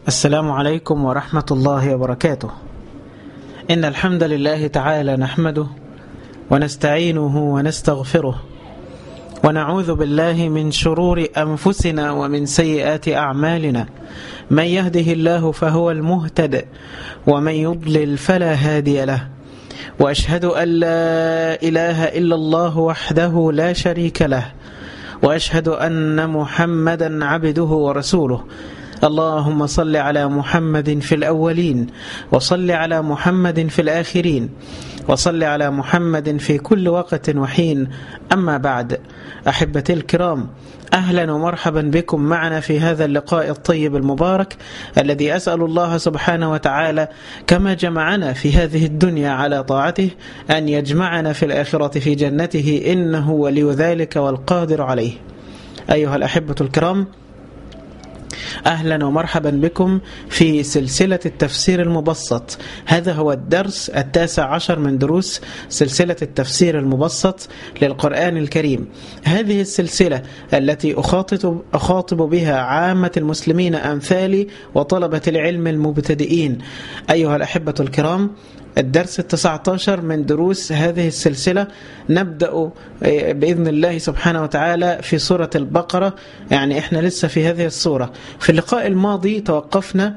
السلام عليكم ورحمة الله وبركاته إن الحمد لله تعالى نحمده ونستعينه ونستغفره ونعوذ بالله من شرور أنفسنا ومن سيئات أعمالنا من يهده الله فهو المهتد ومن يضلل فلا هادي له وأشهد أن لا إله إلا الله وحده لا شريك له وأشهد أن محمدا عبده ورسوله اللهم صل على محمد في الأولين وصل على محمد في الآخرين وصل على محمد في كل وقت وحين أما بعد أحبتي الكرام أهلا ومرحبا بكم معنا في هذا اللقاء الطيب المبارك الذي أسأل الله سبحانه وتعالى كما جمعنا في هذه الدنيا على طاعته أن يجمعنا في الآخرة في جنته إنه ولي ذلك والقادر عليه أيها الأحبة الكرام أهلا ومرحبا بكم في سلسلة التفسير المبسط هذا هو الدرس التاسع عشر من دروس سلسلة التفسير المبسط للقرآن الكريم هذه السلسلة التي أخاطب, أخاطب بها عامة المسلمين أمثالي وطلبة العلم المبتدئين أيها الأحبة الكرام الدرس التسعة عشر من دروس هذه السلسلة نبدأ بإذن الله سبحانه وتعالى في سورة البقرة يعني إحنا لسه في هذه السورة في اللقاء الماضي توقفنا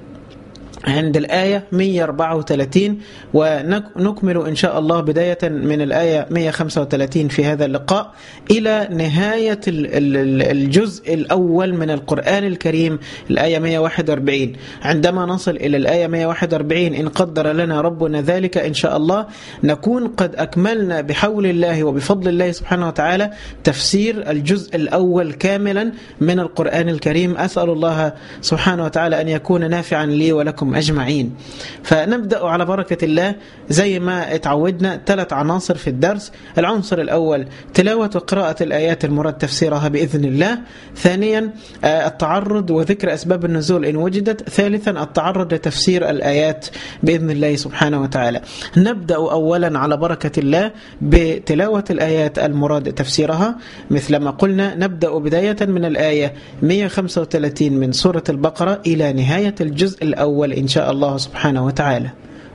عند الآية 134 ونكمل إن شاء الله بداية من الآية 135 في هذا اللقاء إلى نهاية الجزء الأول من القرآن الكريم الآية 141 عندما نصل إلى الآية 141 إن قدر لنا ربنا ذلك إن شاء الله نكون قد أكملنا بحول الله وبفضل الله سبحانه وتعالى تفسير الجزء الأول كاملا من القرآن الكريم أسأل الله سبحانه وتعالى أن يكون نافعا لي ولكم أجمعين فنبدأ على بركة الله زي ما اتعودنا ثلاث عناصر في الدرس العنصر الأول تلاوة وقراءة الآيات المراد تفسيرها بإذن الله ثانيا التعرض وذكر أسباب النزول إن وجدت ثالثا التعرض لتفسير الآيات بإذن الله سبحانه وتعالى نبدأ أولا على بركة الله بتلاوة الآيات المراد تفسيرها مثل ما قلنا نبدأ بداية من الآية 135 من سورة البقرة إلى نهاية الجزء الأول إن شاء الله سبحانه وتعالى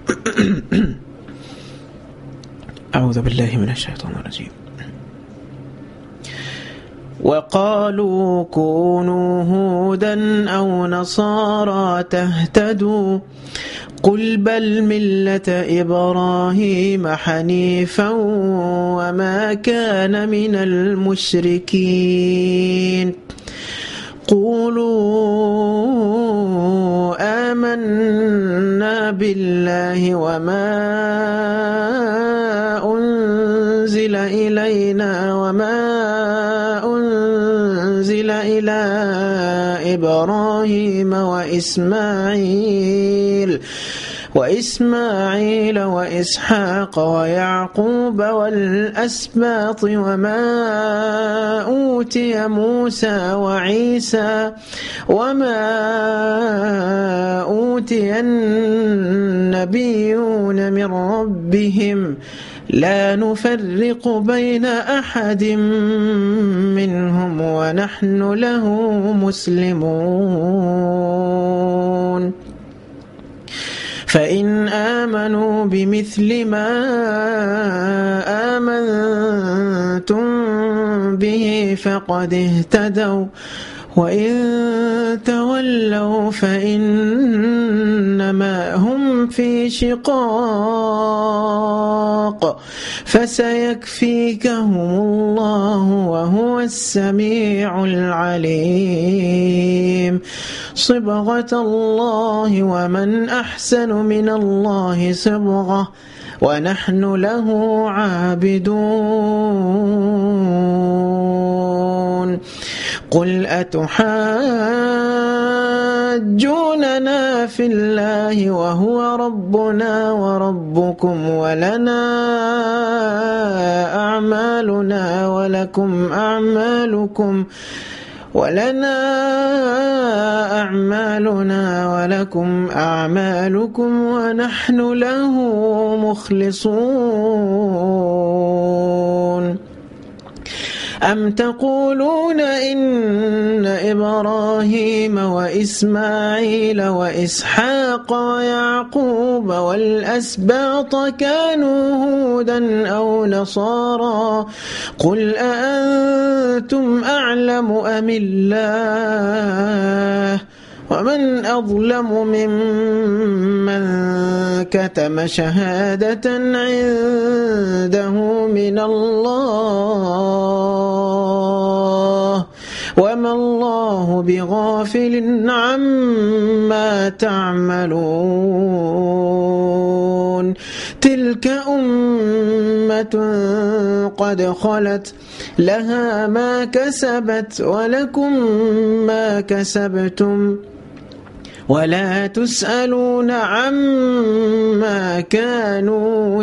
أعوذ بالله من الشيطان الرجيم وقالوا كونوا هودا أو نصارى تهتدوا قل بل ملة إبراهيم حنيفا وما كان من المشركين قولوا آمنا بالله وما أنزل إلينا وما أنزل إلى إبراهيم وإسماعيل وإسماعيل وإسحاق ويعقوب والأسباط وما أوتي موسى وعيسى وما أوتي النبيون من ربهم لا نفرق بين أحد منهم ونحن له مسلمون فإن آمنوا بمثل ما آمنتم به فقد اهتدوا وإن تولوا فإنما هم في شقاق فسيكفيكهم الله وهو السميع العليم صبغة الله ومن أحسن من الله صبغة ونحن له عابدون قل أتحاجوننا في الله وهو ربنا وربكم ولنا أعمالنا ولكم أعمالكم ولنا أعمالنا ولكم أعمالكم ونحن له مخلصون أم تقولون إن إبراهيم وإسماعيل وإسحاق ويعقوب والأسباط كانوا هودا أو نصارى قل أأنتم أعلم أم الله ومن أظلم ممن كتم شهادة عنده من الله وما الله بغافل عما تعملون تلك أمة قد خلت لها ما كسبت ولكم ما كسبتم ولا تسألون عما كانوا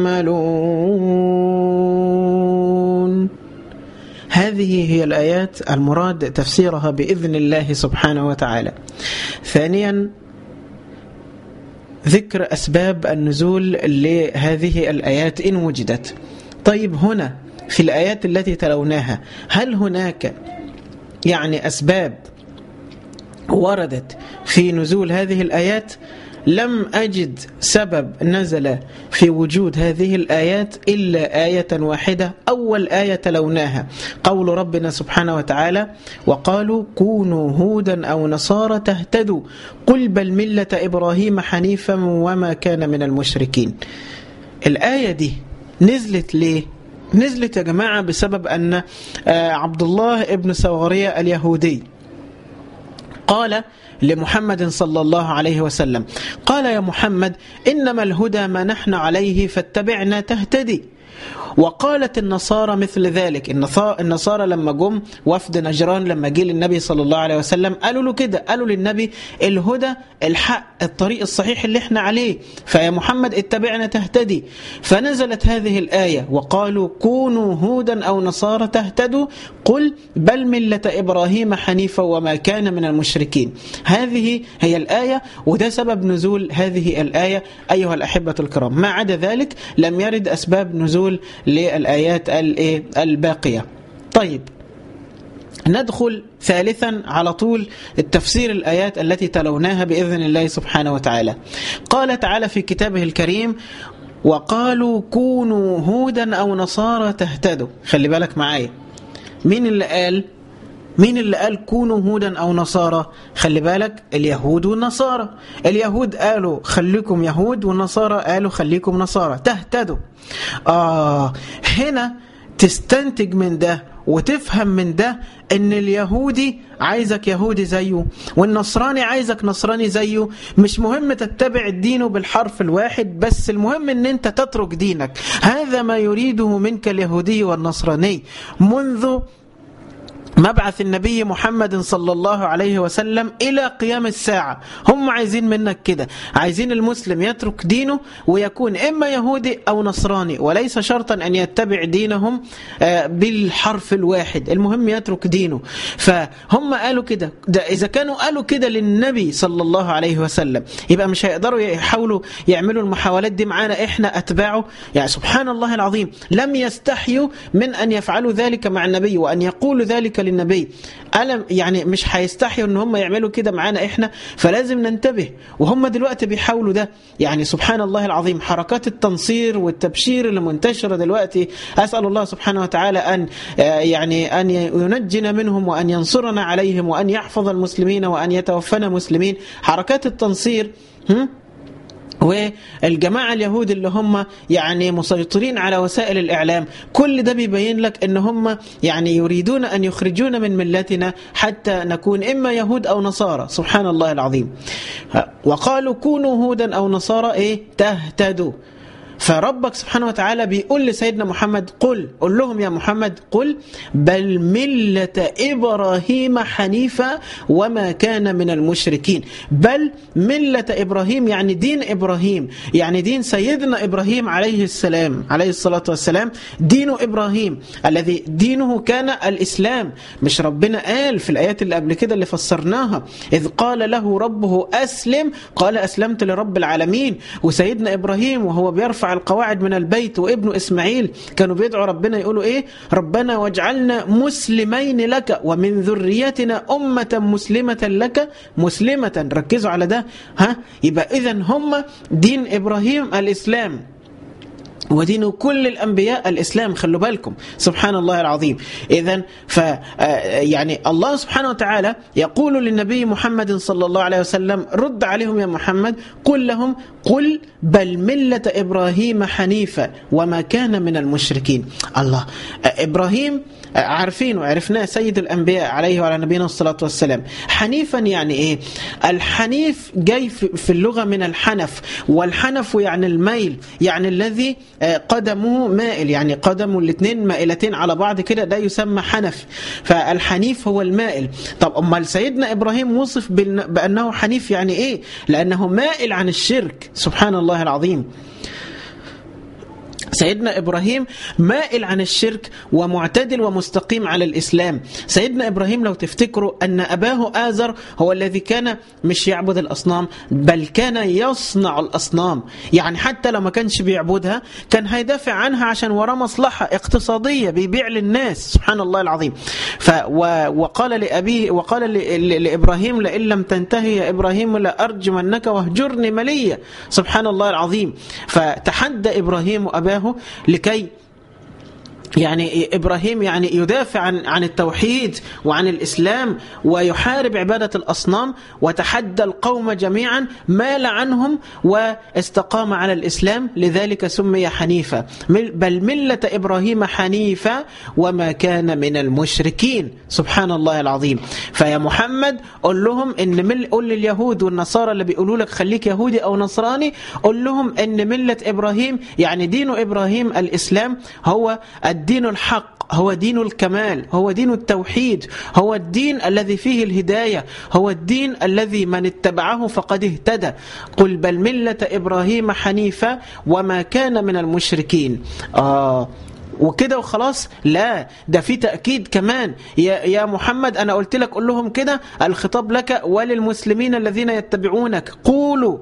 يعملون هذه هي الآيات المراد تفسيرها بإذن الله سبحانه وتعالى ثانيا ذكر أسباب النزول لهذه الآيات إن وجدت طيب هنا في الآيات التي تلوناها هل هناك يعني أسباب وردت في نزول هذه الآيات لم أجد سبب نزل في وجود هذه الآيات إلا آية واحدة أول آية تلوناها قول ربنا سبحانه وتعالى وقالوا كونوا هودا أو نصارى تهتدوا قل بل ملة إبراهيم حنيفا وما كان من المشركين الآية دي نزلت ليه نزلت يا جماعة بسبب أن عبد الله ابن سوغرية اليهودي قال لمحمد صلى الله عليه وسلم قال يا محمد إنما الهدى ما نحن عليه فاتبعنا تهتدي وقالت النصارى مثل ذلك النصارى لما جم وفد نجران لما جه للنبي صلى الله عليه وسلم قالوا له كده قالوا للنبي الهدى الحق الطريق الصحيح اللي احنا عليه فيا محمد اتبعنا تهتدي فنزلت هذه الآية وقالوا كونوا هودا أو نصارى تهتدوا قل بل ملة إبراهيم حنيفا وما كان من المشركين هذه هي الآية وده سبب نزول هذه الآية أيها الأحبة الكرام ما عدا ذلك لم يرد أسباب نزول للآيات الباقية طيب ندخل ثالثا على طول التفسير الآيات التي تلوناها بإذن الله سبحانه وتعالى قال تعالى في كتابه الكريم وقالوا كونوا هودا أو نصارى تهتدوا خلي بالك معايا مين اللي قال مين اللي قال كونوا هودا أو نصارى خلي بالك اليهود والنصارى اليهود قالوا خليكم يهود والنصارى قالوا خليكم نصارى تهتدوا آه هنا تستنتج من ده وتفهم من ده ان اليهودي عايزك يهودي زيه والنصراني عايزك نصراني زيه مش مهم تتبع الدين بالحرف الواحد بس المهم ان انت تترك دينك هذا ما يريده منك اليهودي والنصراني منذ مبعث النبي محمد صلى الله عليه وسلم إلى قيام الساعة هم عايزين منك كده عايزين المسلم يترك دينه ويكون إما يهودي أو نصراني وليس شرطا أن يتبع دينهم بالحرف الواحد المهم يترك دينه فهم قالوا كده ده إذا كانوا قالوا كده للنبي صلى الله عليه وسلم يبقى مش هيقدروا يحاولوا يعملوا المحاولات دي معانا إحنا أتباعه يعني سبحان الله العظيم لم يستحيوا من أن يفعلوا ذلك مع النبي وأن يقولوا ذلك للنبي ألم يعني مش هيستحيوا ان هم يعملوا كده معانا احنا فلازم ننتبه وهم دلوقتي بيحاولوا ده يعني سبحان الله العظيم حركات التنصير والتبشير اللي منتشره دلوقتي اسال الله سبحانه وتعالى ان يعني ان ينجنا منهم وان ينصرنا عليهم وان يحفظ المسلمين وان يتوفنا مسلمين حركات التنصير هم والجماعة اليهود اللي هم يعني مسيطرين على وسائل الإعلام كل ده بيبين لك ان هم يعني يريدون أن يخرجون من ملتنا حتى نكون إما يهود أو نصارى سبحان الله العظيم وقالوا كونوا هودا أو نصارى إيه تهتدوا فربك سبحانه وتعالى بيقول لسيدنا محمد قل قل لهم يا محمد قل بل ملة إبراهيم حنيفا وما كان من المشركين بل ملة إبراهيم يعني دين إبراهيم يعني دين سيدنا إبراهيم عليه السلام عليه الصلاة والسلام دين إبراهيم الذي دينه كان الإسلام مش ربنا قال في الآيات اللي قبل كده اللي فسرناها إذ قال له ربه أسلم قال أسلمت لرب العالمين وسيدنا إبراهيم وهو بيرفع يرفع القواعد من البيت وابنه إسماعيل كانوا بيدعوا ربنا يقولوا إيه ربنا واجعلنا مسلمين لك ومن ذريتنا أمة مسلمة لك مسلمة ركزوا على ده ها يبقى إذا هم دين إبراهيم الإسلام ودين كل الأنبياء الإسلام خلوا بالكم سبحان الله العظيم إذا ف يعني الله سبحانه وتعالى يقول للنبي محمد صلى الله عليه وسلم رد عليهم يا محمد قل لهم قل بل ملة إبراهيم حنيفة وما كان من المشركين الله إبراهيم عارفين وعرفناه سيد الأنبياء عليه وعلى نبينا الصلاة والسلام حنيفا يعني إيه الحنيف جاي في اللغة من الحنف والحنف يعني الميل يعني الذي قدمه مائل يعني قدمه الاثنين مائلتين على بعض كده ده يسمى حنف فالحنيف هو المائل طب أمال سيدنا إبراهيم وصف بأنه حنيف يعني إيه لأنه مائل عن الشرك سبحان الله العظيم سيدنا إبراهيم مائل عن الشرك ومعتدل ومستقيم على الإسلام سيدنا إبراهيم لو تفتكروا أن أباه آزر هو الذي كان مش يعبد الأصنام بل كان يصنع الأصنام يعني حتى لو ما كانش بيعبدها كان هيدافع عنها عشان وراه مصلحة اقتصادية بيبيع للناس سبحان الله العظيم ف وقال لأبيه وقال لإبراهيم لئن لم تنتهي يا إبراهيم لأرجمنك واهجرني مليا سبحان الله العظيم فتحدى إبراهيم أباه لكي يعني إبراهيم يعني يدافع عن عن التوحيد وعن الإسلام ويحارب عبادة الأصنام وتحدى القوم جميعا مال عنهم واستقام على الإسلام لذلك سمي حنيفا بل ملة إبراهيم حنيفا وما كان من المشركين سبحان الله العظيم فيا محمد قل لهم إن مل قل لليهود والنصارى اللي بيقولوا لك خليك يهودي أو نصراني قل لهم إن ملة إبراهيم يعني دين إبراهيم الإسلام هو الدين الحق هو دين الكمال هو دين التوحيد هو الدين الذي فيه الهداية هو الدين الذي من اتبعه فقد اهتدى قل بل ملة إبراهيم حنيفة وما كان من المشركين آه وكده وخلاص لا ده في تأكيد كمان يا, يا محمد أنا قلت لك قل لهم كده الخطاب لك وللمسلمين الذين يتبعونك قولوا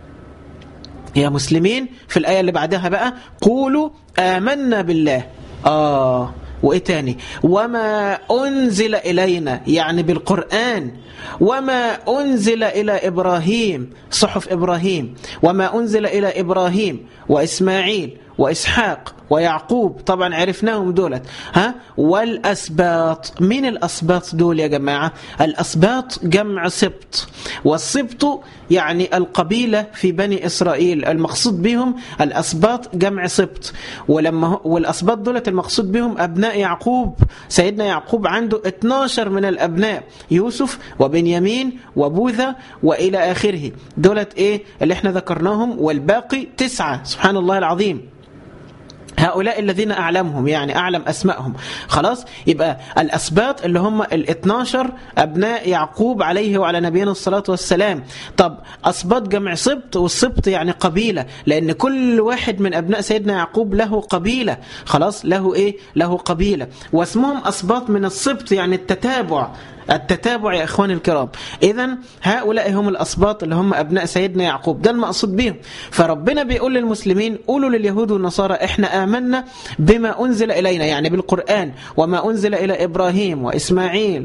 يا مسلمين في الآية اللي بعدها بقى قولوا آمنا بالله آه وإيه تاني وما أنزل إلينا يعني بالقرآن وما أنزل إلى إبراهيم صحف إبراهيم وما أنزل إلى إبراهيم وإسماعيل وإسحاق ويعقوب طبعا عرفناهم دولت ها والأسباط من الأسباط دول يا جماعة الأسباط جمع سبط والسبط يعني القبيلة في بني إسرائيل المقصود بهم الأسباط جمع سبط ولما والأسباط دولت المقصود بهم أبناء يعقوب سيدنا يعقوب عنده 12 من الأبناء يوسف وبنيامين وبوذا وإلى آخره دولت إيه اللي احنا ذكرناهم والباقي تسعة سبحان الله العظيم هؤلاء الذين أعلمهم يعني أعلم أسمائهم خلاص يبقى الأسباط اللي هم ال 12 أبناء يعقوب عليه وعلى نبينا الصلاة والسلام طب أسباط جمع سبط والسبط يعني قبيلة لأن كل واحد من أبناء سيدنا يعقوب له قبيلة خلاص له إيه له قبيلة واسمهم أسباط من السبط يعني التتابع التتابع يا إخواني الكرام إذا هؤلاء هم الأسباط اللي هم أبناء سيدنا يعقوب ده المقصود بهم فربنا بيقول للمسلمين قولوا لليهود والنصارى إحنا آمنا بما أنزل إلينا يعني بالقرآن وما أنزل إلى إبراهيم وإسماعيل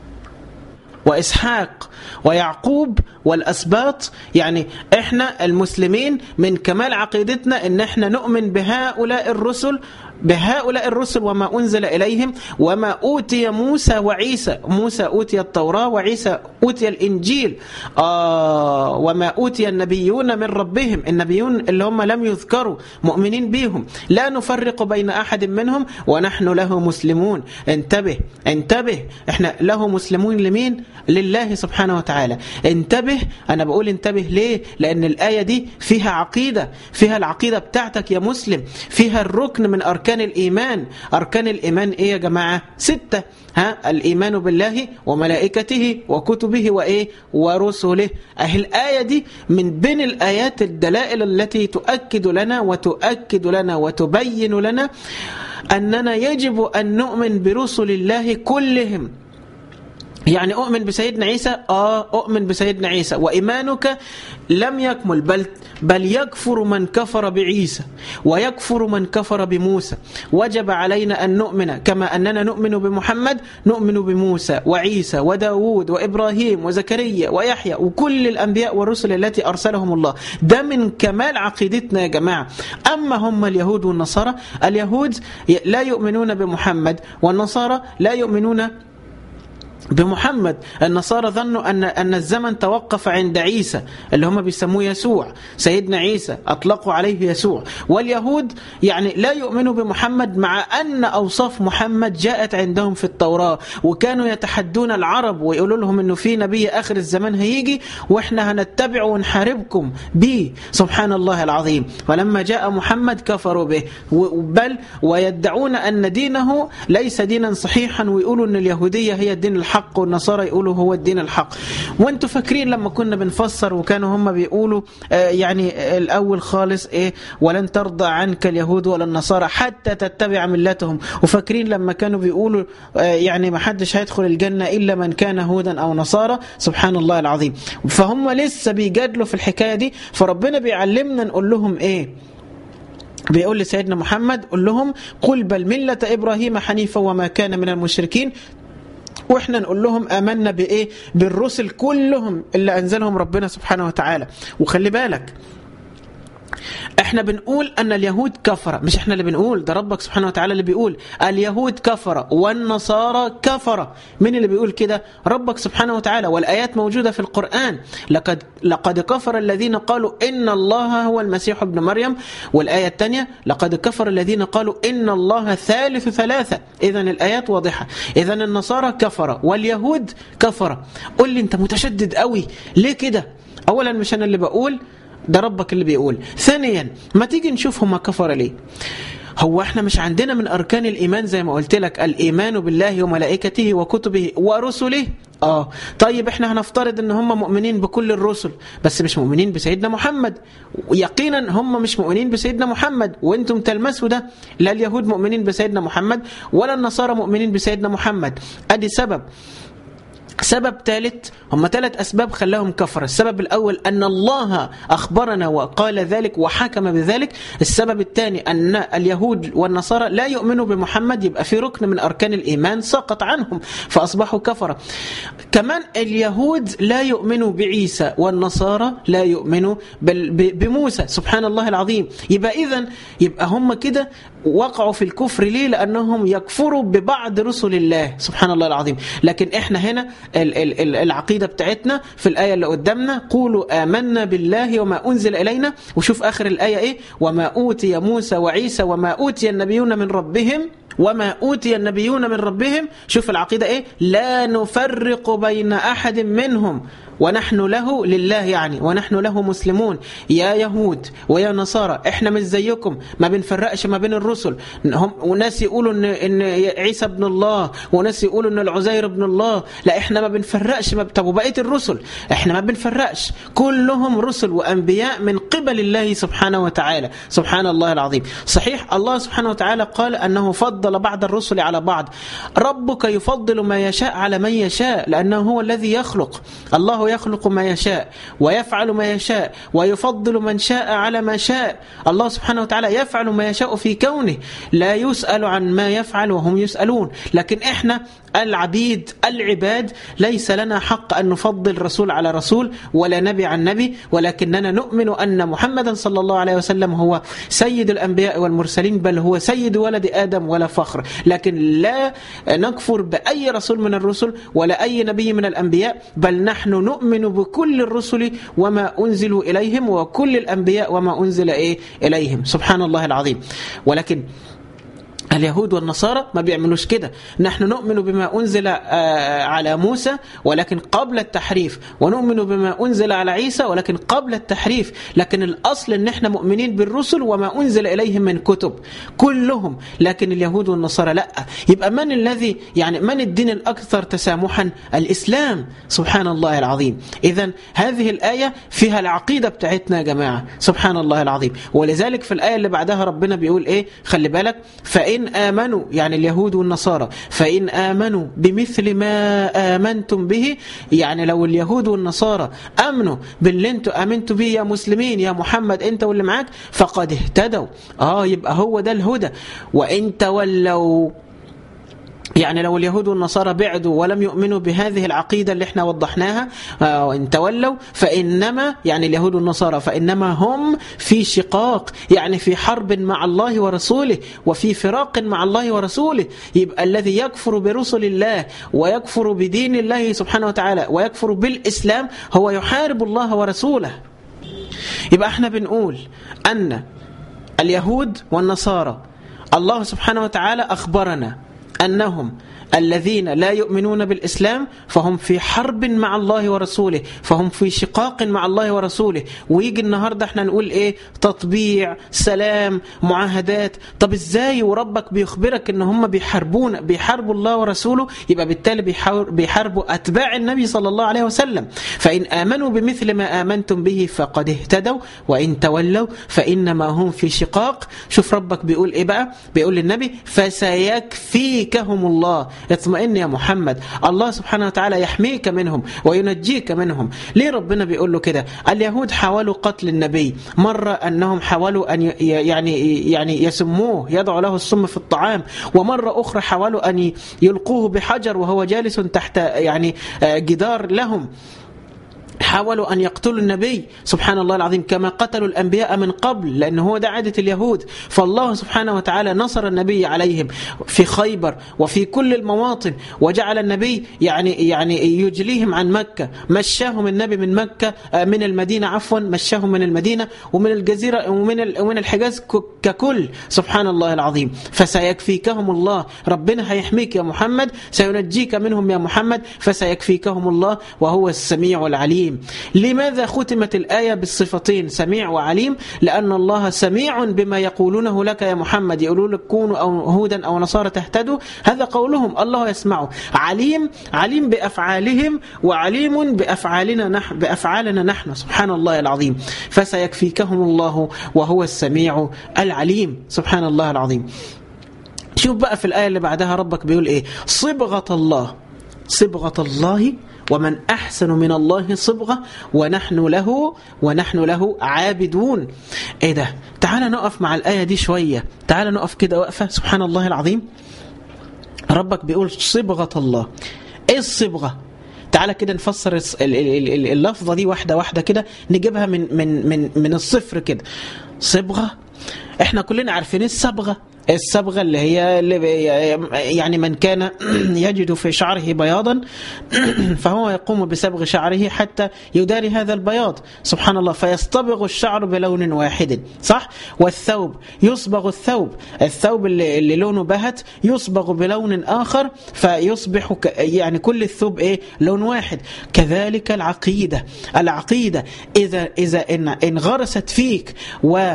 وإسحاق ويعقوب والأسباط يعني إحنا المسلمين من كمال عقيدتنا إن إحنا نؤمن بهؤلاء الرسل بهؤلاء الرسل وما أنزل إليهم وما أوتي موسى وعيسى موسى أوتي التوراة وعيسى أوتي الإنجيل آه وما أوتي النبيون من ربهم النبيون اللي هم لم يذكروا مؤمنين بهم لا نفرق بين أحد منهم ونحن له مسلمون انتبه انتبه احنا له مسلمون لمين لله سبحانه وتعالى انتبه أنا بقول انتبه ليه لأن الآية دي فيها عقيدة فيها العقيدة بتاعتك يا مسلم فيها الركن من أركان أركان الإيمان أركان الإيمان إيه يا جماعة ستة ها الإيمان بالله وملائكته وكتبه وإيه ورسله أهل الآية دي من بين الآيات الدلائل التي تؤكد لنا وتؤكد لنا وتبين لنا أننا يجب أن نؤمن برسل الله كلهم يعني أؤمن بسيدنا عيسى آه أؤمن بسيدنا عيسى وإيمانك لم يكمل بل, بل يكفر من كفر بعيسى ويكفر من كفر بموسى وجب علينا أن نؤمن كما أننا نؤمن بمحمد نؤمن بموسى وعيسى وداود وإبراهيم وزكريا ويحيى وكل الأنبياء والرسل التي أرسلهم الله ده من كمال عقيدتنا يا جماعة أما هم اليهود والنصارى اليهود لا يؤمنون بمحمد والنصارى لا يؤمنون بمحمد النصارى ظنوا أن أن الزمن توقف عند عيسى اللي هم بيسموه يسوع سيدنا عيسى أطلقوا عليه يسوع واليهود يعني لا يؤمنوا بمحمد مع أن أوصاف محمد جاءت عندهم في التوراة وكانوا يتحدون العرب ويقولوا لهم أنه في نبي آخر الزمان هيجي وإحنا هنتبعه ونحاربكم به سبحان الله العظيم ولما جاء محمد كفروا به بل ويدعون أن دينه ليس دينا صحيحا ويقولوا أن اليهودية هي الدين الحق الحق والنصارى يقولوا هو الدين الحق وانتوا فاكرين لما كنا بنفسر وكانوا هم بيقولوا آه يعني الاول خالص ايه ولن ترضى عنك اليهود ولا النصارى حتى تتبع ملتهم وفاكرين لما كانوا بيقولوا آه يعني ما حدش هيدخل الجنه الا من كان هودا او نصارى سبحان الله العظيم فهم لسه بيجادلوا في الحكايه دي فربنا بيعلمنا نقول لهم ايه بيقول لسيدنا محمد قل لهم قل بل ملة إبراهيم حنيفا وما كان من المشركين واحنا نقول لهم امنا بايه بالرسل كلهم اللي انزلهم ربنا سبحانه وتعالى وخلي بالك احنا بنقول ان اليهود كفر مش احنا اللي بنقول ده ربك سبحانه وتعالى اللي بيقول اليهود كفر والنصارى كفر مين اللي بيقول كده ربك سبحانه وتعالى والايات موجوده في القران لقد لقد كفر الذين قالوا ان الله هو المسيح ابن مريم والايه الثانيه لقد كفر الذين قالوا ان الله ثالث ثلاثه اذا الايات واضحه اذا النصارى كفر واليهود كفر قول لي انت متشدد قوي ليه كده اولا مش انا اللي بقول ده ربك اللي بيقول ثانيا ما تيجي نشوف هم كفر ليه هو احنا مش عندنا من اركان الايمان زي ما قلت لك الايمان بالله وملائكته وكتبه ورسله اه طيب احنا هنفترض ان هم مؤمنين بكل الرسل بس مش مؤمنين بسيدنا محمد يقينا هم مش مؤمنين بسيدنا محمد وانتم تلمسوا ده لا اليهود مؤمنين بسيدنا محمد ولا النصارى مؤمنين بسيدنا محمد ادي سبب سبب ثالث هم ثلاث أسباب خلاهم كفر السبب الأول أن الله أخبرنا وقال ذلك وحكم بذلك السبب الثاني أن اليهود والنصارى لا يؤمنوا بمحمد يبقى في ركن من أركان الإيمان سقط عنهم فأصبحوا كفرة كمان اليهود لا يؤمنوا بعيسى والنصارى لا يؤمنوا بموسى سبحان الله العظيم يبقى إذا يبقى هم كده وقعوا في الكفر ليه لأنهم يكفروا ببعض رسل الله سبحان الله العظيم لكن إحنا هنا العقيدة بتاعتنا في الآية اللي قدامنا قولوا آمنا بالله وما أنزل إلينا وشوف آخر الآية إيه وما أوتي موسى وعيسى وما أوتي النبيون من ربهم وما أوتي النبيون من ربهم شوف العقيدة إيه لا نفرق بين أحد منهم ونحن له لله يعني ونحن له مسلمون يا يهود ويا نصارى احنا مش زيكم ما بنفرقش ما بين الرسل هم وناس يقولوا ان ان عيسى ابن الله وناس يقولوا ان العزير ابن الله لا احنا ما بنفرقش ما طب وبقيه الرسل احنا ما بنفرقش كلهم رسل وانبياء من قبل الله سبحانه وتعالى سبحان الله العظيم صحيح الله سبحانه وتعالى قال انه فضل بعض الرسل على بعض ربك يفضل ما يشاء على من يشاء لانه هو الذي يخلق الله يخلق ما يشاء ويفعل ما يشاء ويفضل من شاء على ما شاء الله سبحانه وتعالى يفعل ما يشاء في كونه لا يسأل عن ما يفعل وهم يسألون لكن احنا العبيد العباد ليس لنا حق أن نفضل رسول على رسول ولا نبي عن نبي ولكننا نؤمن أن محمدا صلى الله عليه وسلم هو سيد الأنبياء والمرسلين بل هو سيد ولد آدم ولا فخر لكن لا نكفر بأي رسول من الرسل ولا أي نبي من الأنبياء بل نحن نؤمن بكل الرسل وما أنزلوا إليهم وكل الأنبياء وما أنزل إيه إليهم سبحان الله العظيم ولكن اليهود والنصارى ما بيعملوش كده نحن نؤمن بما أنزل على موسى ولكن قبل التحريف ونؤمن بما أنزل على عيسى ولكن قبل التحريف لكن الأصل أن احنا مؤمنين بالرسل وما أنزل إليهم من كتب كلهم لكن اليهود والنصارى لا يبقى من الذي يعني من الدين الأكثر تسامحا الإسلام سبحان الله العظيم إذا هذه الآية فيها العقيدة بتاعتنا يا جماعة سبحان الله العظيم ولذلك في الآية اللي بعدها ربنا بيقول إيه خلي بالك فإن فإن آمنوا يعني اليهود والنصارى فإن آمنوا بمثل ما آمنتم به يعني لو اليهود والنصارى أمنوا باللي انتوا آمنتوا به يا مسلمين يا محمد انت واللي معاك فقد اهتدوا آه يبقى هو ده الهدى وإن تولوا يعني لو اليهود والنصارى بعدوا ولم يؤمنوا بهذه العقيدة اللي احنا وضحناها وإن تولوا فإنما يعني اليهود والنصارى فإنما هم في شقاق يعني في حرب مع الله ورسوله وفي فراق مع الله ورسوله يبقى الذي يكفر برسل الله ويكفر بدين الله سبحانه وتعالى ويكفر بالإسلام هو يحارب الله ورسوله يبقى احنا بنقول أن اليهود والنصارى الله سبحانه وتعالى أخبرنا أنهم الذين لا يؤمنون بالإسلام فهم في حرب مع الله ورسوله فهم في شقاق مع الله ورسوله ويجي النهاردة احنا نقول ايه تطبيع سلام معاهدات طب ازاي وربك بيخبرك ان هم بيحاربون بيحاربوا الله ورسوله يبقى بالتالي بيحاربوا أتباع النبي صلى الله عليه وسلم فإن آمنوا بمثل ما آمنتم به فقد اهتدوا وإن تولوا فإنما هم في شقاق شوف ربك بيقول ايه بقى بيقول للنبي فسيكفيكهم الله اطمئن يا محمد الله سبحانه وتعالى يحميك منهم وينجيك منهم ليه ربنا بيقول له كده اليهود حاولوا قتل النبي مرة أنهم حاولوا أن يعني يعني يسموه يضعوا له السم في الطعام ومرة أخرى حاولوا أن يلقوه بحجر وهو جالس تحت يعني جدار لهم حاولوا أن يقتلوا النبي سبحان الله العظيم كما قتلوا الأنبياء من قبل لأن هو ده عادة اليهود فالله سبحانه وتعالى نصر النبي عليهم في خيبر وفي كل المواطن وجعل النبي يعني يعني يجليهم عن مكة مشاهم النبي من مكة من المدينة عفوا مشاهم من المدينة ومن الجزيرة ومن ومن الحجاز ككل سبحان الله العظيم فسيكفيكهم الله ربنا هيحميك يا محمد سينجيك منهم يا محمد فسيكفيكهم الله وهو السميع العليم لماذا ختمت الآية بالصفتين سميع وعليم لأن الله سميع بما يقولونه لك يا محمد يقولوا لك كونوا أو هودا أو نصارى تهتدوا هذا قولهم الله يسمعه عليم عليم بأفعالهم وعليم بأفعالنا نحن بأفعالنا نحن سبحان الله العظيم فسيكفيكهم الله وهو السميع العليم سبحان الله العظيم شوف بقى في الآية اللي بعدها ربك بيقول إيه صبغة الله صبغة الله ومن أحسن من الله صبغة ونحن له ونحن له عابدون إيه ده تعال نقف مع الآية دي شوية تعال نقف كده وقفة سبحان الله العظيم ربك بيقول صبغة الله إيه الصبغة تعالى كده نفسر اللفظة دي واحدة واحدة كده نجيبها من من من من الصفر كده صبغة احنا كلنا عارفين الصبغة الصبغة اللي هي اللي يعني من كان يجد في شعره بياضا فهو يقوم بصبغ شعره حتى يداري هذا البياض سبحان الله فيصطبغ الشعر بلون واحد صح والثوب يصبغ الثوب الثوب اللي, اللي لونه بهت يصبغ بلون آخر فيصبح يعني كل الثوب إيه لون واحد كذلك العقيدة العقيدة إذا إذا إن, إن غرست فيك و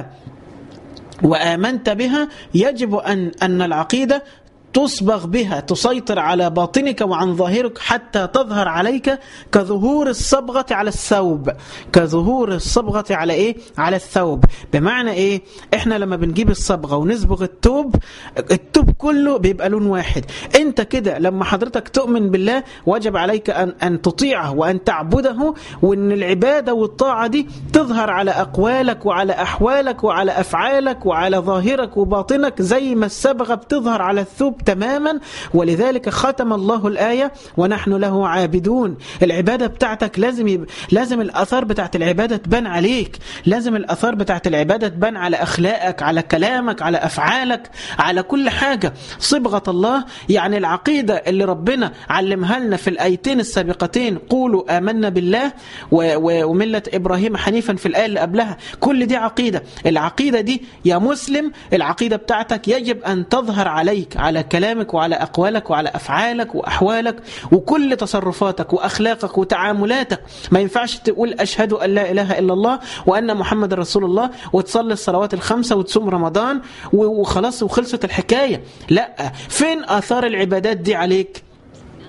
وآمنت بها يجب أن أن العقيدة تصبغ بها تسيطر على باطنك وعن ظاهرك حتى تظهر عليك كظهور الصبغة على الثوب كظهور الصبغة على ايه على الثوب بمعنى ايه احنا لما بنجيب الصبغة ونصبغ التوب التوب كله بيبقى لون واحد انت كده لما حضرتك تؤمن بالله وجب عليك ان ان تطيعه وان تعبده وان العبادة والطاعة دي تظهر على اقوالك وعلى احوالك وعلى افعالك وعلى ظاهرك وباطنك زي ما الصبغة بتظهر على الثوب تماما ولذلك ختم الله الآية ونحن له عابدون العبادة بتاعتك لازم يب... لازم الأثار بتاعت العبادة تبان عليك لازم الأثار بتاعت العبادة تبان على أخلاقك على كلامك على أفعالك على كل حاجة صبغة الله يعني العقيدة اللي ربنا علمها لنا في الآيتين السابقتين قولوا آمنا بالله و... و... وملة إبراهيم حنيفا في الآية اللي قبلها كل دي عقيدة العقيدة دي يا مسلم العقيدة بتاعتك يجب أن تظهر عليك على كلامك وعلى أقوالك وعلى أفعالك وأحوالك وكل تصرفاتك وأخلاقك وتعاملاتك ما ينفعش تقول أشهد أن لا إله إلا الله وأن محمد رسول الله وتصلي الصلوات الخمسة وتصوم رمضان وخلاص وخلصت الحكاية لا فين آثار العبادات دي عليك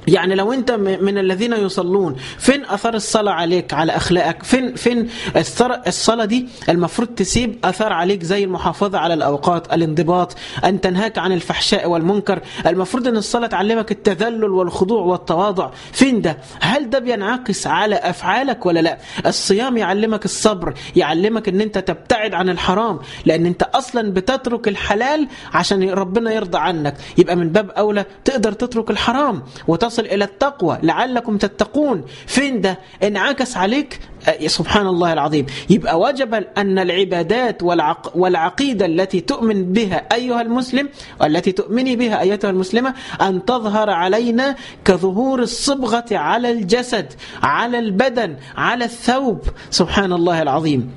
يعني لو انت من الذين يصلون فين اثر الصلاه عليك على اخلاقك فين فين الصلاه دي المفروض تسيب اثر عليك زي المحافظه على الاوقات الانضباط ان تنهاك عن الفحشاء والمنكر المفروض ان الصلاه تعلمك التذلل والخضوع والتواضع فين ده هل ده بينعكس على افعالك ولا لا الصيام يعلمك الصبر يعلمك ان انت تبتعد عن الحرام لان انت اصلا بتترك الحلال عشان ربنا يرضى عنك يبقى من باب اولى تقدر تترك الحرام وتصل تصل إلى التقوى لعلكم تتقون فين ده انعكس عليك سبحان الله العظيم يبقى وجب أن العبادات والعق والعقيدة التي تؤمن بها أيها المسلم والتي تؤمني بها أيتها المسلمة أن تظهر علينا كظهور الصبغة على الجسد على البدن على الثوب سبحان الله العظيم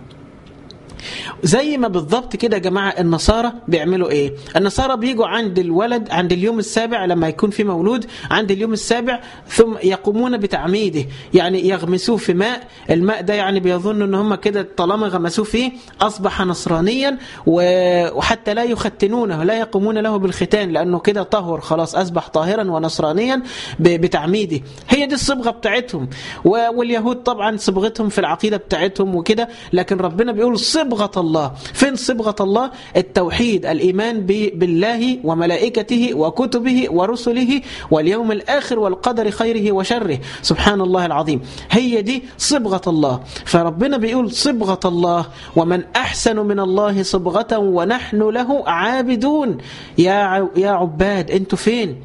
زي ما بالضبط كده يا جماعه النصارى بيعملوا ايه النصارى بيجوا عند الولد عند اليوم السابع لما يكون في مولود عند اليوم السابع ثم يقومون بتعميده يعني يغمسوه في ماء الماء ده يعني بيظنوا ان هم كده طالما غمسوه فيه اصبح نصرانيا وحتى لا يختنونه لا يقومون له بالختان لانه كده طهر خلاص اصبح طاهرا ونصرانيا بتعميده هي دي الصبغه بتاعتهم واليهود طبعا صبغتهم في العقيده بتاعتهم وكده لكن ربنا بيقول صبغه الله فين صبغة الله التوحيد الإيمان بالله وملائكته وكتبه ورسله واليوم الآخر والقدر خيره وشره سبحان الله العظيم هي دي صبغة الله فربنا بيقول صبغة الله ومن أحسن من الله صبغة ونحن له عابدون يا يا عباد انتوا فين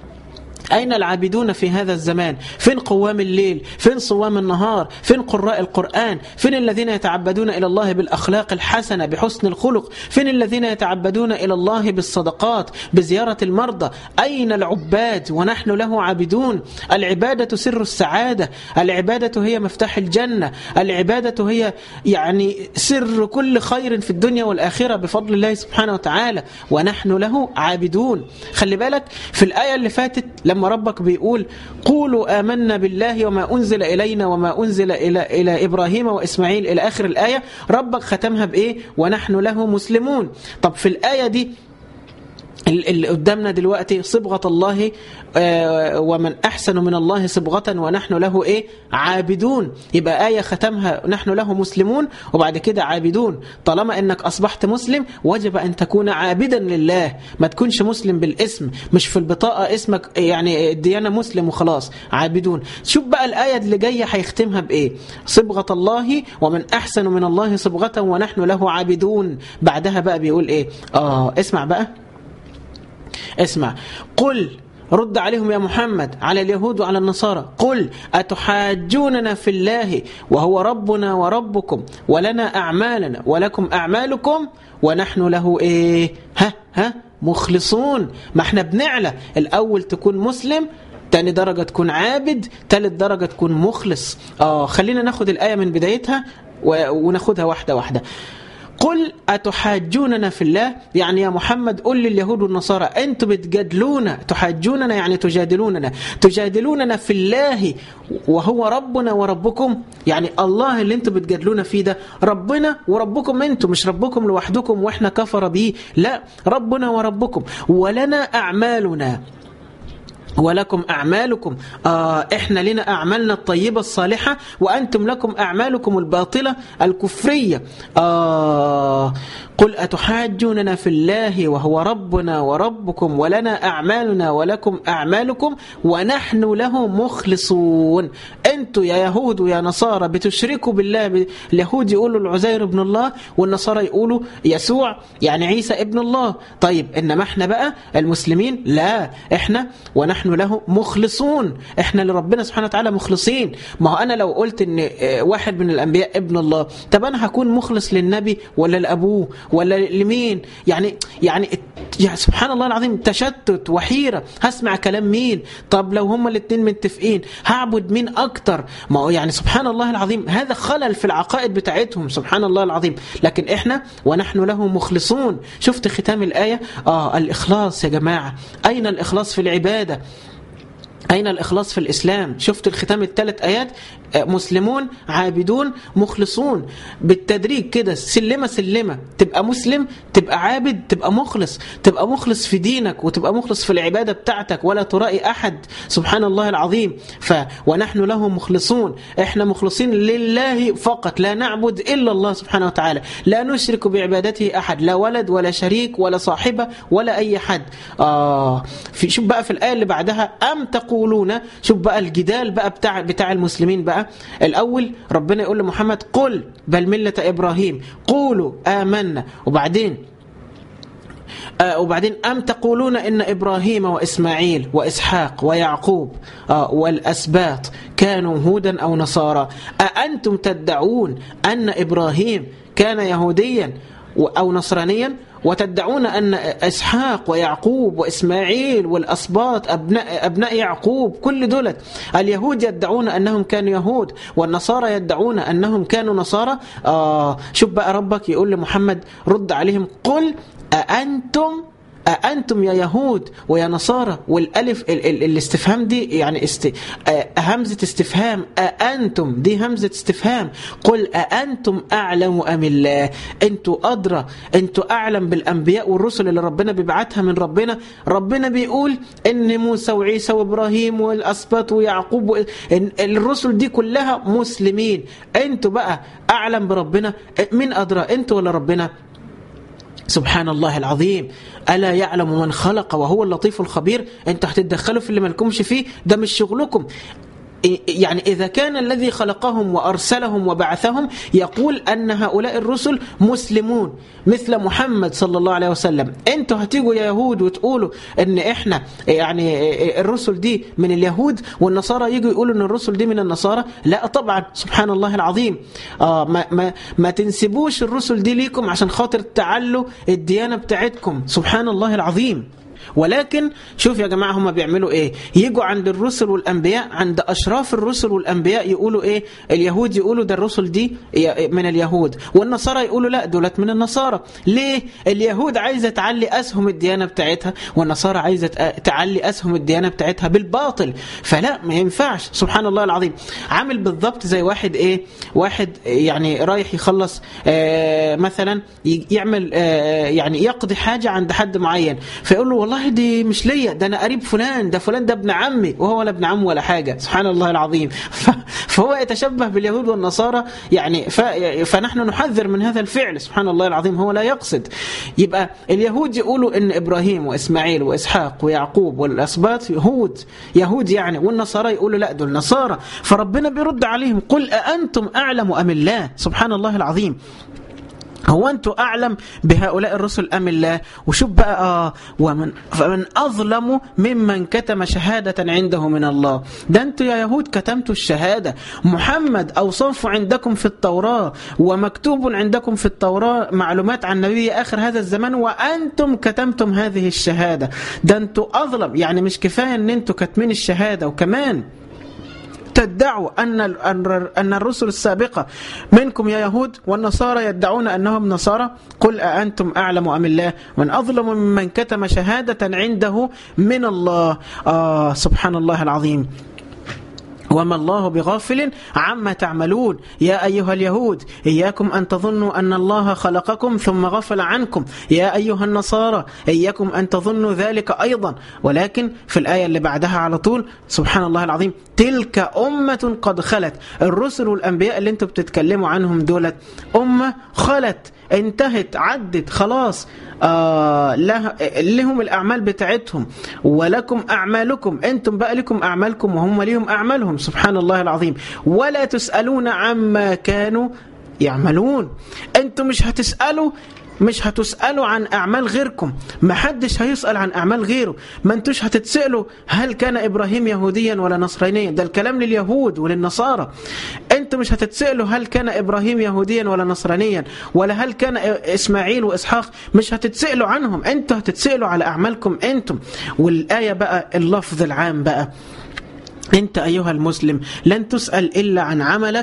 أين العابدون في هذا الزمان فين قوام الليل فين صوام النهار فين قراء القرآن فين الذين يتعبدون إلى الله بالأخلاق الحسنة بحسن الخلق فين الذين يتعبدون إلى الله بالصدقات بزيارة المرضى أين العباد ونحن له عابدون العبادة سر السعادة العبادة هي مفتاح الجنة العبادة هي يعني سر كل خير في الدنيا والآخرة بفضل الله سبحانه وتعالى ونحن له عابدون خلي بالك في الآية اللي فاتت لما ربك بيقول قولوا آمنا بالله وما أنزل إلينا وما أنزل إلى, إلى إبراهيم وإسماعيل إلى آخر الآية ربك ختمها بإيه ونحن له مسلمون طب في الآية دي اللي قدامنا دلوقتي صبغة الله ومن أحسن من الله صبغة ونحن له إيه عابدون يبقى آية ختمها نحن له مسلمون وبعد كده عابدون طالما أنك أصبحت مسلم وجب أن تكون عابدا لله ما تكونش مسلم بالاسم مش في البطاقة اسمك يعني الديانة مسلم وخلاص عابدون شوف بقى الآية اللي جاية هيختمها بإيه صبغة الله ومن أحسن من الله صبغة ونحن له عابدون بعدها بقى بيقول إيه آه اسمع بقى اسمع قل رد عليهم يا محمد على اليهود وعلى النصارى قل أتحاجوننا في الله وهو ربنا وربكم ولنا أعمالنا ولكم أعمالكم ونحن له إيه ها ها مخلصون ما احنا بنعلى الأول تكون مسلم تاني درجة تكون عابد تالت درجة تكون مخلص آه خلينا ناخد الآية من بدايتها وناخدها واحدة واحدة قل أتحاجوننا في الله يعني يا محمد قل لليهود والنصارى أنتم بتجادلونا تحاجوننا يعني تجادلوننا تجادلوننا في الله وهو ربنا وربكم يعني الله اللي انتم بتجادلونا فيه ده ربنا وربكم انتم مش ربكم لوحدكم واحنا كفر به لا ربنا وربكم ولنا أعمالنا ولكم أعمالكم آه إحنا لنا أعمالنا الطيبة الصالحة وأنتم لكم أعمالكم الباطلة الكفرية آه قل أتحاجوننا في الله وهو ربنا وربكم ولنا أعمالنا ولكم أعمالكم ونحن له مخلصون أنتوا يا يهود ويا نصارى بتشركوا بالله اليهود يقولوا العزير ابن الله والنصارى يقولوا يسوع يعني عيسى ابن الله طيب إنما احنا بقى المسلمين لا احنا ونحن له مخلصون احنا لربنا سبحانه وتعالى مخلصين ما هو أنا لو قلت إن واحد من الأنبياء ابن الله طب أنا هكون مخلص للنبي ولا لأبوه ولا لمين يعني يعني يعني سبحان الله العظيم تشتت وحيرة هسمع كلام مين طب لو هما الاثنين متفقين هعبد مين أكتر ما هو يعني سبحان الله العظيم هذا خلل في العقائد بتاعتهم سبحان الله العظيم لكن إحنا ونحن له مخلصون شفت ختام الآية آه الإخلاص يا جماعة أين الإخلاص في العبادة أين الإخلاص في الإسلام شفت الختام الثلاث آيات مسلمون عابدون مخلصون بالتدريج كده سلمة سلمة تبقى مسلم تبقى عابد تبقى مخلص تبقى مخلص في دينك وتبقى مخلص في العبادة بتاعتك ولا ترائي أحد سبحان الله العظيم ف ونحن له مخلصون احنا مخلصين لله فقط لا نعبد إلا الله سبحانه وتعالى لا نشرك بعبادته أحد لا ولد ولا شريك ولا صاحبة ولا أي حد آه في شوف بقى في الآية اللي بعدها أم تقولون شوف بقى الجدال بقى بتاع بتاع المسلمين بقى الأول ربنا يقول لمحمد قل بل ملة إبراهيم قولوا آمنا وبعدين آه وبعدين أم تقولون إن إبراهيم وإسماعيل وإسحاق ويعقوب آه والأسباط كانوا هودا أو نصارى أأنتم تدعون أن إبراهيم كان يهوديا أو نصرانيا وتدعون أن إسحاق ويعقوب وإسماعيل والأسباط أبناء, أبناء يعقوب كل دولت اليهود يدعون أنهم كانوا يهود والنصارى يدعون أنهم كانوا نصارى آه شوف بقى ربك يقول لمحمد رد عليهم قل أأنتم أأنتم يا يهود ويا نصارى والألف ال ال الاستفهام دي يعني است همزة استفهام أأنتم دي همزة استفهام قل أأنتم أعلم أم الله أنتوا أدرى أنتوا أعلم بالأنبياء والرسل اللي ربنا بيبعتها من ربنا ربنا بيقول إن موسى وعيسى وإبراهيم والأسباط ويعقوب و... الرسل دي كلها مسلمين أنتوا بقى أعلم بربنا من أدرى أنتوا ولا ربنا سبحان الله العظيم ألا يعلم من خلق وهو اللطيف الخبير أنتوا هتتدخلوا في اللي مالكمش فيه ده مش شغلكم يعني إذا كان الذي خلقهم وأرسلهم وبعثهم يقول أن هؤلاء الرسل مسلمون مثل محمد صلى الله عليه وسلم أنتوا هتيجوا يا يهود وتقولوا أن إحنا يعني الرسل دي من اليهود والنصارى يجوا يقولوا أن الرسل دي من النصارى لا طبعا سبحان الله العظيم آه ما, ما, ما تنسبوش الرسل دي ليكم عشان خاطر تعلوا الديانة بتاعتكم سبحان الله العظيم ولكن شوف يا جماعة هم بيعملوا ايه يجوا عند الرسل والأنبياء عند أشراف الرسل والأنبياء يقولوا ايه اليهود يقولوا ده الرسل دي من اليهود والنصارى يقولوا لا دولت من النصارى ليه اليهود عايزة تعلي أسهم الديانة بتاعتها والنصارى عايزة تعلي أسهم الديانة بتاعتها بالباطل فلا ما ينفعش سبحان الله العظيم عامل بالضبط زي واحد ايه واحد يعني رايح يخلص آه مثلا يعمل آه يعني يقضي حاجة عند حد معين فيقول له والله دي مش ليا ده انا قريب فلان ده فلان ده ابن عمي وهو ولا ابن عم ولا حاجه سبحان الله العظيم فهو يتشبه باليهود والنصارى يعني فنحن نحذر من هذا الفعل سبحان الله العظيم هو لا يقصد يبقى اليهود يقولوا ان ابراهيم واسماعيل واسحاق ويعقوب والاسباط يهود يهود يعني والنصارى يقولوا لا دول نصارى فربنا بيرد عليهم قل أأنتم أعلم أم الله سبحان الله العظيم هو أنتوا أعلم بهؤلاء الرسل أم الله وشوف بقى آه ومن فمن أظلم ممن كتم شهادة عنده من الله ده أنتوا يا يهود كتمتوا الشهادة محمد أوصاف عندكم في التوراة ومكتوب عندكم في التوراة معلومات عن نبي آخر هذا الزمان وأنتم كتمتم هذه الشهادة ده أنتوا أظلم يعني مش كفاية أن أنتوا كتمين الشهادة وكمان تدعوا أن أن الرسل السابقة منكم يا يهود والنصارى يدعون أنهم نصارى قل أأنتم أعلم أم الله من أظلم ممن كتم شهادة عنده من الله آه سبحان الله العظيم وما الله بغافل عما تعملون يا أيها اليهود إياكم أن تظنوا أن الله خلقكم ثم غفل عنكم يا أيها النصارى إياكم أن تظنوا ذلك أيضا ولكن في الآية اللي بعدها على طول سبحان الله العظيم تلك أمة قد خلت الرسل والأنبياء اللي انتم بتتكلموا عنهم دولت أمة خلت انتهت عدت خلاص آه لهم الأعمال بتاعتهم ولكم أعمالكم أنتم بقى لكم أعمالكم وهم لهم أعمالهم سبحان الله العظيم ولا تسألون عما كانوا يعملون أنتم مش هتسألوا مش هتسألوا عن أعمال غيركم ما حدش هيسأل عن أعمال غيره ما انتوش هتتسألوا هل كان إبراهيم يهوديا ولا نصرانيا ده الكلام لليهود وللنصارى انتوا مش هتتسألوا هل كان إبراهيم يهوديا ولا نصرانيا ولا هل كان إسماعيل وإسحاق مش هتتسألوا عنهم انتوا هتتسألوا على أعمالكم انتم والآية بقى اللفظ العام بقى انت أيها المسلم لن تسأل إلا عن عملك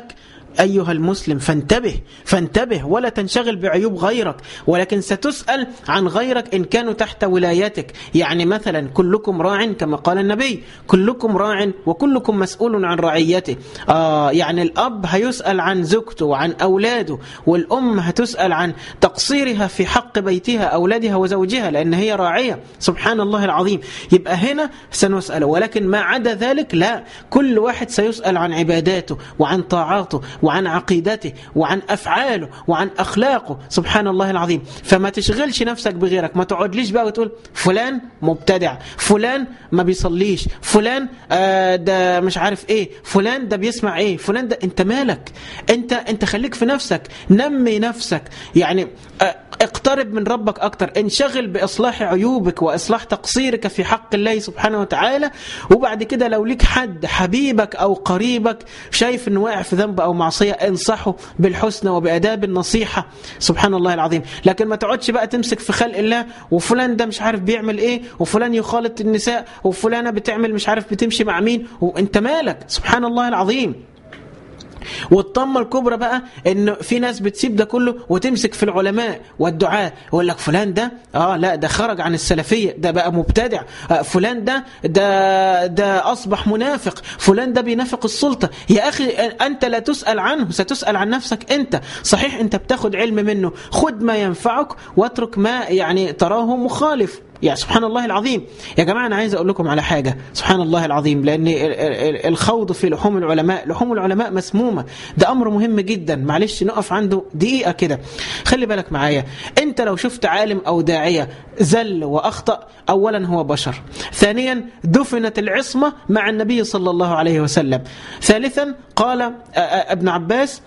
أيها المسلم فانتبه فانتبه ولا تنشغل بعيوب غيرك ولكن ستسأل عن غيرك إن كانوا تحت ولايتك يعني مثلا كلكم راع كما قال النبي كلكم راع وكلكم مسؤول عن رعيته آه يعني الأب هيسأل عن زوجته وعن أولاده والأم هتسأل عن تقصيرها في حق بيتها أولادها وزوجها لأن هي راعية سبحان الله العظيم يبقى هنا سنسأل ولكن ما عدا ذلك لا كل واحد سيسأل عن عباداته وعن طاعاته وعن عقيدته وعن أفعاله وعن أخلاقه سبحان الله العظيم فما تشغلش نفسك بغيرك ما تقعدليش بقى وتقول فلان مبتدع فلان ما بيصليش فلان آه ده مش عارف ايه فلان ده بيسمع ايه فلان ده انت مالك انت انت خليك في نفسك نمي نفسك يعني آه اقترب من ربك أكتر انشغل بإصلاح عيوبك وإصلاح تقصيرك في حق الله سبحانه وتعالى وبعد كده لو ليك حد حبيبك أو قريبك شايف أنه واقع في ذنب أو معصية انصحه بالحسنى وبأداب النصيحة سبحان الله العظيم لكن ما تقعدش بقى تمسك في خلق الله وفلان ده مش عارف بيعمل ايه وفلان يخالط النساء وفلانة بتعمل مش عارف بتمشي مع مين وانت مالك سبحان الله العظيم والطمة الكبرى بقى ان في ناس بتسيب ده كله وتمسك في العلماء والدعاء يقول لك فلان ده اه لا ده خرج عن السلفية ده بقى مبتدع آه فلان ده ده ده اصبح منافق فلان ده بينافق السلطة يا اخي انت لا تسأل عنه ستسأل عن نفسك انت صحيح انت بتاخد علم منه خد ما ينفعك واترك ما يعني تراه مخالف يعني سبحان الله العظيم يا جماعة أنا عايز أقول لكم على حاجة سبحان الله العظيم لأن الخوض في لحوم العلماء لحوم العلماء مسمومة ده أمر مهم جدا معلش نقف عنده دقيقة كده خلي بالك معايا أنت لو شفت عالم أو داعية زل وأخطأ أولا هو بشر ثانيا دفنت العصمة مع النبي صلى الله عليه وسلم ثالثا قال ابن عباس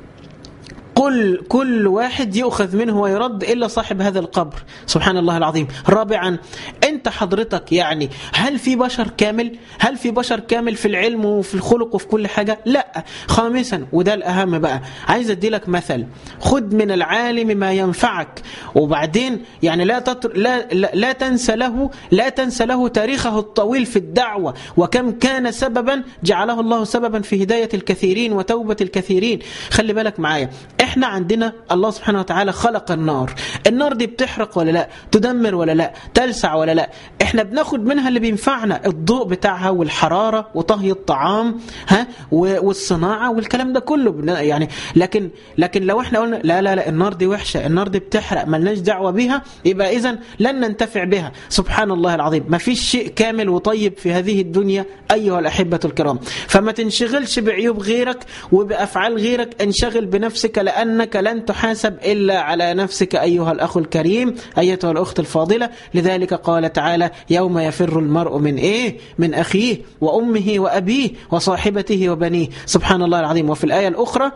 قل كل واحد يؤخذ منه ويرد إلا صاحب هذا القبر سبحان الله العظيم رابعا أنت حضرتك يعني هل في بشر كامل هل في بشر كامل في العلم وفي الخلق وفي كل حاجة لا خامسا وده الأهم بقى عايز أدي لك مثل خد من العالم ما ينفعك وبعدين يعني لا, تطر لا, لا, لا تنسى له لا تنسى له تاريخه الطويل في الدعوة وكم كان سببا جعله الله سببا في هداية الكثيرين وتوبة الكثيرين خلي بالك معايا احنا عندنا الله سبحانه وتعالى خلق النار النار دي بتحرق ولا لا تدمر ولا لا تلسع ولا لا احنا بناخد منها اللي بينفعنا الضوء بتاعها والحرارة وطهي الطعام ها والصناعة والكلام ده كله يعني لكن لكن لو احنا قلنا لا لا لا النار دي وحشة النار دي بتحرق ملناش دعوة بيها يبقى اذا لن ننتفع بها سبحان الله العظيم ما فيش شيء كامل وطيب في هذه الدنيا أيها الأحبة الكرام فما تنشغلش بعيوب غيرك وبأفعال غيرك انشغل بنفسك لأنك لن تحاسب إلا على نفسك أيها الأخ الكريم أيتها الأخت الفاضلة لذلك قال تعالى يوم يفر المرء من إيه من أخيه وأمه وأبيه وصاحبته وبنيه سبحان الله العظيم وفي الآية الأخرى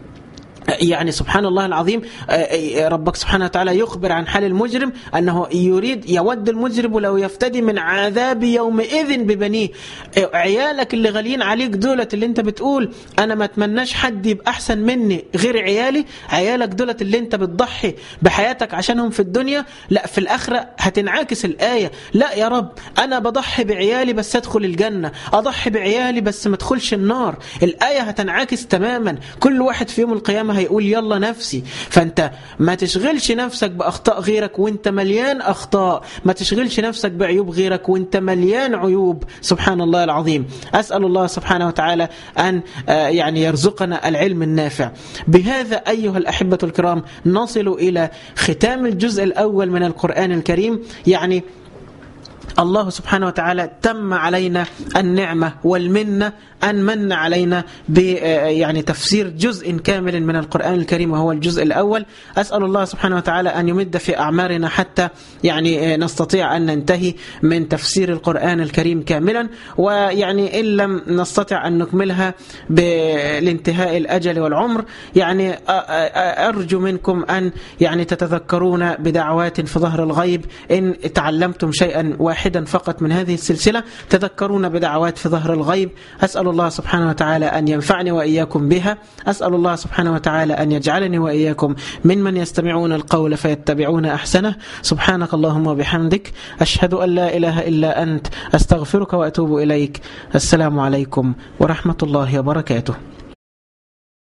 يعني سبحان الله العظيم ربك سبحانه وتعالى يخبر عن حال المجرم أنه يريد يود المجرم لو يفتدي من عذاب يومئذ ببنيه عيالك اللي غاليين عليك دولت اللي انت بتقول أنا ما اتمناش حد يبقى أحسن مني غير عيالي عيالك دولت اللي انت بتضحي بحياتك عشانهم في الدنيا لا في الآخرة هتنعكس الآية لا يا رب أنا بضحي بعيالي بس أدخل الجنة أضحي بعيالي بس ما ادخلش النار الآية هتنعكس تماما كل واحد في يوم القيامة هيقول يلا نفسي فانت ما تشغلش نفسك باخطاء غيرك وانت مليان اخطاء ما تشغلش نفسك بعيوب غيرك وانت مليان عيوب سبحان الله العظيم اسال الله سبحانه وتعالى ان يعني يرزقنا العلم النافع بهذا ايها الاحبه الكرام نصل الى ختام الجزء الاول من القران الكريم يعني الله سبحانه وتعالى تم علينا النعمة والمنة أن من علينا ب يعني تفسير جزء كامل من القرآن الكريم وهو الجزء الأول أسأل الله سبحانه وتعالى أن يمد في أعمارنا حتى يعني نستطيع أن ننتهي من تفسير القرآن الكريم كاملا ويعني إن لم نستطع أن نكملها بالانتهاء الأجل والعمر يعني أرجو منكم أن يعني تتذكرون بدعوات في ظهر الغيب إن تعلمتم شيئا واحدا فقط من هذه السلسلة تذكرون بدعوات في ظهر الغيب أسأل الله سبحانه وتعالى أن ينفعني وإياكم بها أسأل الله سبحانه وتعالى أن يجعلني وإياكم ممن يستمعون القول فيتبعون أحسنه سبحانك اللهم وبحمدك أشهد أن لا إله إلا أنت أستغفرك وأتوب إليك السلام عليكم ورحمة الله وبركاته